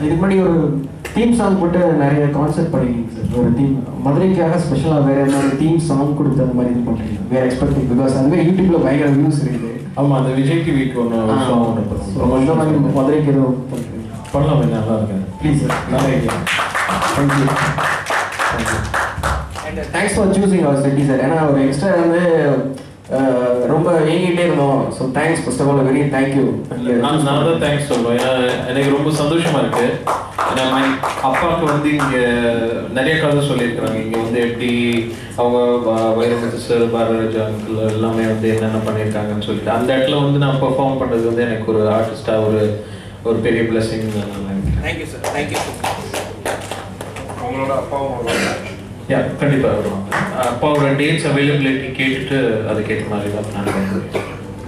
இதுக்கு முன்னாடி ஒரு தீம் சாங் போட்டு நிறைய கான்செப்ட் பண்ணிருக்கீங்க சார் ஒரு தீம் மதுரைக்காக ஸ்பெஷலாக வேற ஏதாவது தீம் சாங் கொடுத்து அந்த மாதிரி இது பண்ணுறீங்க வேற எக்ஸ்பெக்டிங் பிகாஸ் அதுவே யூடியூப்ல பயங்கர வியூஸ் இருக்குது ஆமா அந்த விஜய் டிவிக்கு ஒன்று சாங் ஒன்று So, அந்த மாதிரி பண்ணுறோம் மதுரைக்கு எதுவும் பண்ணுறீங்க பண்ணலாமே நல்லா இருக்கேன் ப்ளீஸ் சார் நல்ல idea thank you and thanks for choosing அவர் செட்டி சார் ஏன்னா ஒரு எக்ஸ்ட்ரா வந்து அஹ், ரொம்ப ஏங்கிட்டே இருந்தோம் so thanks first of all very thank you நான் நான் தான் தேங்க்ஸ் சொல்லுவேன் ஏன்னா எனக்கு ரொம்ப சந்தோஷமா இருக்கு ஏன்னா my அப்பாவுக்கு வந்து இங்க நிறைய கதை சொல்லியிருக்கிறாங்க இங்க வந்து எப்படி அவங்க வ- வைரமுத்து சார் பாரதிராஜா uncle எல்லாமே வந்து என்னென்ன பண்ணியிருக்காங்கன்னு சொல்லிட்டு அந்த இடத்துல வந்து நான் பெர்ஃபார்ம் பண்றது வந்து எனக்கு ஒரு ஆர்டிஸ்டா ஒரு ஒரு பெரிய பிளஸிங் நான் நினைக்கிறேன் தேங்க்யூ சார் தேங்க்யூ உங்களோட அப்பாவும் வருவாங்க யா கண்டிப்பா வருவாங்க அப்பாவோட டேட்ஸ் அவைலபிலிட்டி கேட்டுட்டு அதுக்கேற்ற மாதிரி தான் நான் பண்ணுவேன்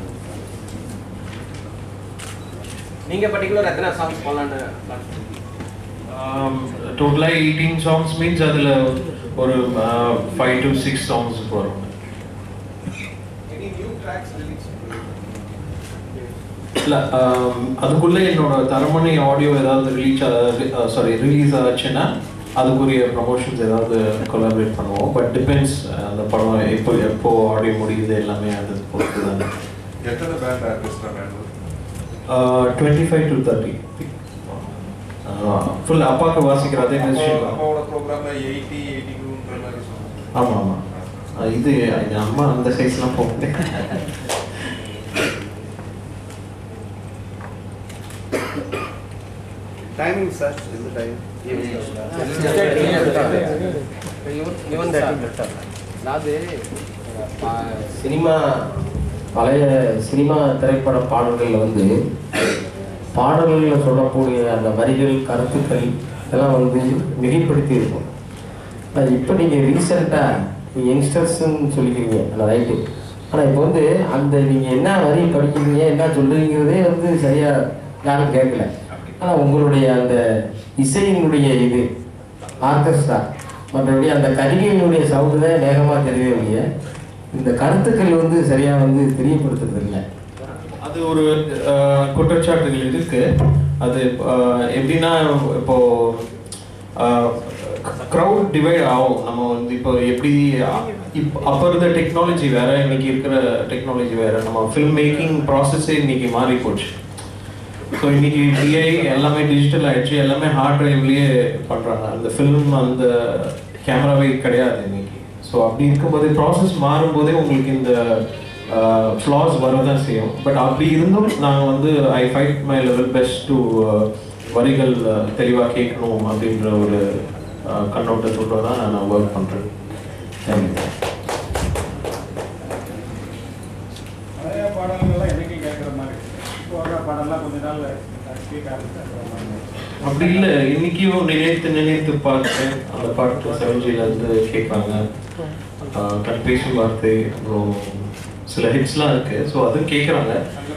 நீங்க பர்டிகுலர் எத்தனை சாங்ஸ் போடலான்னு plan டோட்டலாக எயிட்டீன் சாங்ஸ் மீன்ஸ் அதில் ஒரு ஃபைவ் டு சிக்ஸ் சாங்ஸ் வரும் எனி நியூ ட்ராக்ஸ் ரிலீஸ் இல்லை அதுக்குள்ளே என்னோட தரமணி ஆடியோ ஏதாவது ரிலீஸ் சாரி ரிலீஸ் ஆச்சுன்னா அதுக்குரிய ப்ரமோஷன்ஸ் ஏதாவது கொலாபரேட் பண்ணுவோம் பட் டிபெண்ட்ஸ் அந்த படம் எப்போ எப்போ ஆடியோ முடியுது எல்லாமே அது பொறுத்து தான் எத்தனை பேண்ட் ஆர்டிஸ்டா வேணும் twenty five to thirty full அப்பாவுக்கு வாசிக்கிற அதே மியூசிக் அப்பாவோட ப்ரோக்ராம்ல எயிட்டி எயிட்டி டூன்ற மாதிரி சொன்னாங்க ஆமாம் ஆமாம் இது எங்க அம்மா அந்த சைஸ்லாம் போக முடியாது டைமிங் சார் எந்த டைம் அதாவது ப- சினிமா பழைய சினிமா திரைப்பட பாடல்களில் வந்து பாடல்களில் சொல்லக்கூடிய அந்த வரிகள் கருத்துக்கள் இதெல்லாம் வந்து மிகைப்படுத்தி இருக்கும் ஆனால் இப்போ நீங்கள் ரீசெண்டாக நீங்கள் யங்ஸ்டர்ஸ்ன்னு சொல்லிக்கிறீங்க அந்த ரைட்டு ஆனால் இப்போ வந்து அந்த நீங்கள் என்ன வரி படிக்கிறீங்க என்ன சொல்றீங்கிறதே வந்து சரியாக யாரும் கேட்கல ஆனால் உங்களுடைய அந்த இசையினுடைய இது ஆர்கெஸ்ட்ரா மற்றபடி அந்த கருவியினுடைய சவுண்டு தான் வேகமாக தெரியவே இல்லைய இந்த கருத்துக்கள் வந்து சரியாக வந்து தெரியப்படுத்துறது இல்லை அது ஒரு அஹ், குற்றச்சாட்டுகள் இருக்கு அது அஹ், எப்படின்னா இப்போ க்ரௌட் டிவைட் ஆகும் நம்ம வந்து இப்போ எப்படி அ- இப்போ அப்போ இருந்த டெக்னாலஜி வேற இன்னைக்கு இருக்கிற டெக்னாலஜி வேற நம்ம ஃபில்ம் மேக்கிங் ப்ராசஸே இன்னைக்கு மாறி போச்சு ஸோ இன்னைக்கு டிஐ எல்லாமே டிஜிட்டல் ஆயிடுச்சு எல்லாமே ஹார்ட் டிரைவ்லயே பண்றாங்க அந்த ஃபில்ம் அந்த கேமராவே கிடையாது இன்னைக்கு ஸோ அப்படி இருக்கும்போது ப்ராசஸ் மாறும்போதே உங்களுக்கு இந்த ஃப்ளாஸ் வரதான் செய்யும் பட் அப்படி இருந்தும் நாங்கள் வந்து I fight my level best to வரிகள் தெளிவாக கேட்கணும் அப்படின்ற ஒரு அஹ், கண்ணோட்டத்தோட தான் நான் ஒர்க் பண்ணுறேன் தேங்க்யூ பழைய பாடல்கள்லாம் எனக்கு கேட்குற மாதிரி இப்போ வர பாடல்லாம் கொஞ்ச நாள் கேட்க ஆரம்பிச்சிருக்கிற மாதிரி அப்படி இல்லை இன்னைக்கும் நினைத்து நினைத்து பார்த்தேன் அந்த பாட்டு செவன்ஜில இருந்து கேட்குறாங்க கண் பேசும் வார்த்தை அப்புறம் சில ஹிட்ஸ்லாம் இருக்கு ஸோ அதுவும் கேட்குறாங்க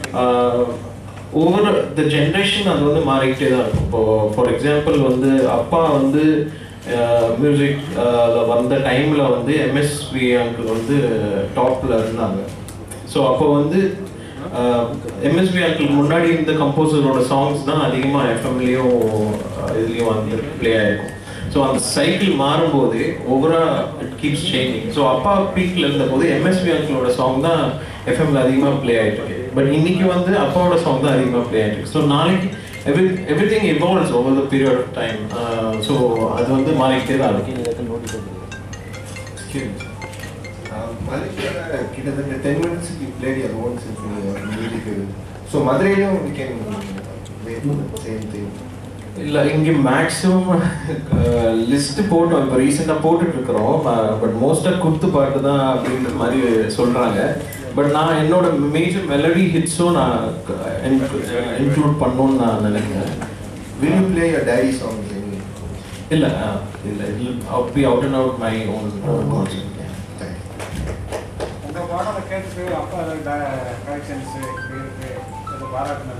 ஓவர் த ஜென்ரேஷன் அது வந்து மாறிக்கிட்டே தான் இருக்கும் இப்போ ஃபார் எக்ஸாம்பிள் வந்து அப்பா வந்து மியூசிக் வந்த டைமில் வந்து எம்எஸ்வி அங்கிள் வந்து டாப்பில் இருந்தாங்க ஸோ அப்போ வந்து எம்எஸ்வி அங்கிள் முன்னாடி இந்த கம்போசரோட சாங்ஸ் தான் அதிகமாக எஃப்எம்லேயும் இதுலேயும் வந்து ப்ளே ஆயிருக்கும் ஸோ அந்த சைக்கிள் மாறும்போது ஓவரா இட் கீப்ஸ் சேஞ்சிங் ஸோ அப்பா பீக்ல இருந்தபோது எம்எஸ்வி அங்கிளோட சாங் தான் எஃப்எம்ல அதிகமாக ப்ளே ஆயிட்டு இருக்கு பட் இன்னைக்கு வந்து அப்பாவோட சாங் தான் அதிகமாக ப்ளே ஆயிட்டு இருக்கு ஸோ நாளைக்கு every everything evolves over the period of time so அது வந்து மாறிக்கிட்டே தான் இருக்கும் Excuse me. மலேசியால கிட்டத்தட்ட டென் மினிட்ஸ் பிளேடி அது ஓன் சிம்பனி மியூசிக் ஸோ மதுரையிலும் வி கேன் சேம் திங் இல்ல இங்க மேக்ஸிமம் லிஸ்ட் போட்டோம் இப்போ ரீசெண்டாக போட்டுட்டு இருக்கிறோம் பட் மோஸ்டா குத்து பாட்டு தான் அப்படின்ற மாதிரி சொல்றாங்க பட் நான் என்னோட மேஜர் மெலடி ஹிட்ஸும் நான் இன்க்ளூட் பண்ணணும்னு நான் நினைக்கிறேன் will you play your diary songs இல்ல அஹ், இல்ல I'll be out and out my own உங்க பாடலை கேட்டுட்டு அப்பா கரெக்ஷன்ஸ் இப்படி இருக்கு ஏதோ பாராட்டினாங்க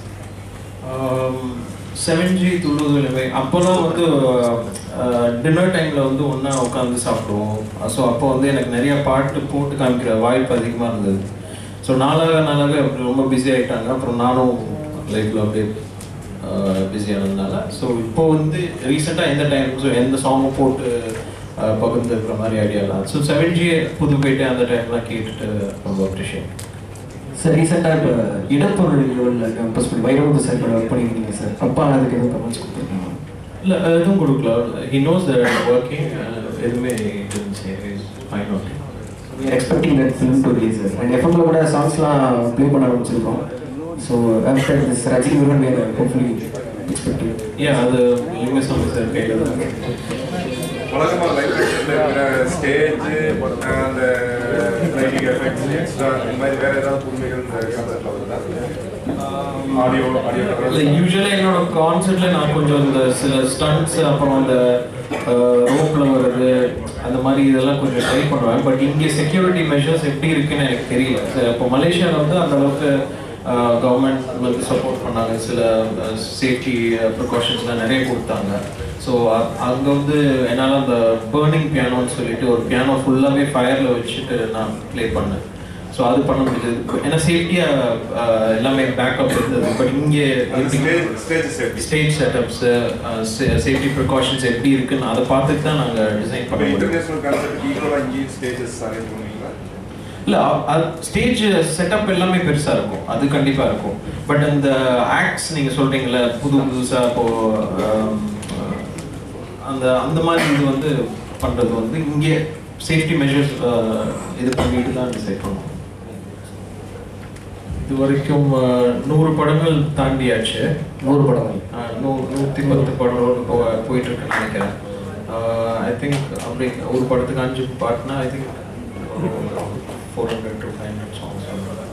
செவன் ஜி துள்ளுதலுமே அப்போல்லாம் வந்து டின்னர் டைமில் வந்து ஒன்றா உட்காந்து சாப்பிடுவோம் ஸோ அப்போ வந்து எனக்கு நிறைய பாட்டு போட்டு காமிக்கிற வாய்ப்பு அதிகமாக இருந்தது ஸோ நாளாக நாளாக அப்படி ரொம்ப பிஸி ஆகிட்டாங்க அப்புறம் நானும் லைஃப்பில் அப்படியே பிஸியானதுனால ஸோ இப்போ வந்து ரீசெண்டாக எந்த டைம் ஸோ எந்த சாங்கும் போட்டு அஹ், பகிர்ந்துக்கிற மாதிரி ஐடியாலாம் ஸோ செவன் ஜி புதுப்பேட்டை அந்த டைம்லாம் கேட்டுட்டு ரொம்ப அப்ரிஷியேட் சார் ரீசெண்டாக இப்போ இடப்பொருள் லெவலில் கம்போஸ் பண்ணி வைரமுத்து சார் கூட ஒர்க் பண்ணியிருக்கீங்க சார் அப்பா அதுக்கு எதுவும் கமெண்ட்ஸ் கொடுத்துருக்கீங்க இல்லை எதுவும் கொடுக்கல ஹி நோஸ் தட் ஒர்க்கிங் எதுவுமே fine okay expecting that film to release sir and எஃப்எம்ல கூட சாங்ஸ்லாம் ப்ளே பண்ண ஆரம்பிச்சிருக்கோம் so after this Rajini Murugan வேறு ஹோப்ஃபுல்லி எக்ஸ்பெக்டிங் ஏன் அது லிங்கசாமி சார் கையில் தான் இருக்கு. வழக்கமாக லைஃப் இருக்கிற ஸ்டேஜ் அந்த லைட்டிங் எஃபெக்ட்ஸ் எக்ஸ்ட்ரா இந்த மாதிரி வேற ஏதாவது புதுமைகள் கான்செப்ட்ல வருதா ஆடியோ ஆடியோ இல்லை யூஸ்வலாக என்னோட கான்செர்ட்ல நான் கொஞ்சம் இந்த சில ஸ்டண்ட்ஸ் அப்புறம் அந்த ரோப்பில் வர்றது அந்த மாதிரி இதெல்லாம் கொஞ்சம் ட்ரை பண்ணுவேன் பட் இங்கே செக்யூரிட்டி மெஷர்ஸ் எப்படி இருக்குன்னு எனக்கு தெரியல சரி, இப்போ மலேசியாவில் வந்து அந்த அளவுக்கு கவர்மெண்ட் வந்து சப்போர்ட் பண்ணாங்க சில சேஃப்டி ப்ரிகாஷன்ஸ்லாம் நிறைய கொடுத்தாங்க ஸோ அங்கே வந்து என்னால் அந்த பேர்னிங் பியானோன்னு சொல்லிட்டு ஒரு பியானோ ஃபுல்லாகவே ஃபயரில் வச்சுட்டு நான் ப்ளே பண்ணேன் ஸோ அது பண்ண முடிஞ்சது ஏன்னா சேஃப்டியாக எல்லாமே பேக்கப் இருந்தது பட் இங்கே stage stage safety stage setups safety precautions எப்படி இருக்குன்னு அதை பார்த்துட்டு தான் நாங்கள் டிசைன் இப்போ பண்ண முடியும் இன்டர்நேஷனல் கான்செப்ட் ஈக்குவலாக இங்கேயும் ஸ்டேஜஸ் அரேஞ்ச் பண்ணுவீங்களா இல்லை ஸ்டேஜ் செட்டப் எல்லாமே பெருசாக இருக்கும் அது கண்டிப்பாக இருக்கும் பட் அந்த ஆக்ட்ஸ் நீங்கள் சொல்கிறீங்களே புது புதுசாக இப்போ ஆம், அந்த அந்த மாதிரி இது வந்து பண்ணுறது வந்து இங்கே சேஃப்டி மெஷர்ஸ் இது பண்ணிட்டு தான் டிசைட் பண்ணுவோம் இது வரைக்கும் அஹ், நூறு படங்கள் தாண்டியாச்சு நூறு படங்கள் ஆஹ் நூ- நூத்தி பத்து படம் போ போயிட்டு இருக்குன்னு நினைக்கிறேன் ஐ திங்க் அப்படி ஒரு படத்துக்கு அஞ்சு பாட்டுனா I think four hundred to five hundred songs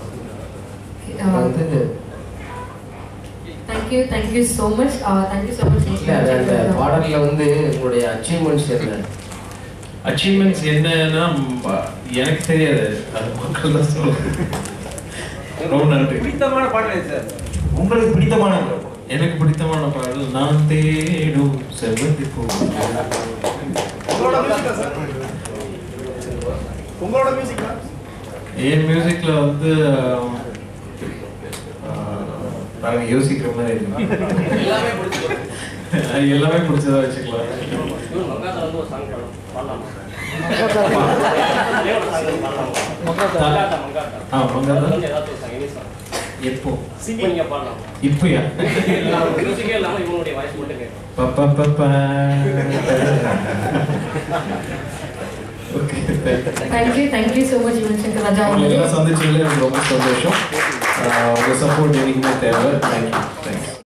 வந்து thank you thank you so much thank you so much இல்ல, அது அந்த பாடல்ல வந்து உங்களுடைய அச்சீவ்மெண்ட்ஸ் என்ன அச்சீவ்மெண்ட்ஸ் என்னன்னா ம், எனக்கு தெரியாது அது மக்கள் தான் சொல்லுவாங்க ரொம்ப நன்றி பிடித்தமான பாடல் எது சார் உங்களுக்கு பிடித்தமான எனக்கு பிடித்தமான பாடல் நான் தேடும் செவ்வந்தி பூ உங்களோட மியூசிக்கா சார் உங்களோட மியூசிக்கா என் மியூசிக்ல வந்து ஆஹ், நாங்க யோசிக்கிற மாதிரி இருக்கு எல்லாமே பிடிச்சது அது எல்லாமே பிடிச்சதா வச்சுக்கலாம் இவன் மங்காத்தா வந்து ஒரு சாங் பாடலாம் பாடலாமா மங்காத்தா மங்காத்தா ஆ மங்காத்தா அதுல வந்து ஏதாவது ஒரு song, any song. எப்போ இப்போ நீங்க பாடலாம் இப்பயா மியூசிக்கே இல்லாம இவனுடைய வாய்ஸ் மட்டும் கேட்கும் பப்பா பப்பா okay thank you thank you so much Yuvan Shankar Raja உங்களை அவர்களே எல்லாம் சந்திச்சதுல எனக்கு ரொம்ப சந்தோஷம் ஆஹ் உங்க சப்போர்ட் என்னைக்குமே தேவை தேங்க்யூ தேங்க்ஸ்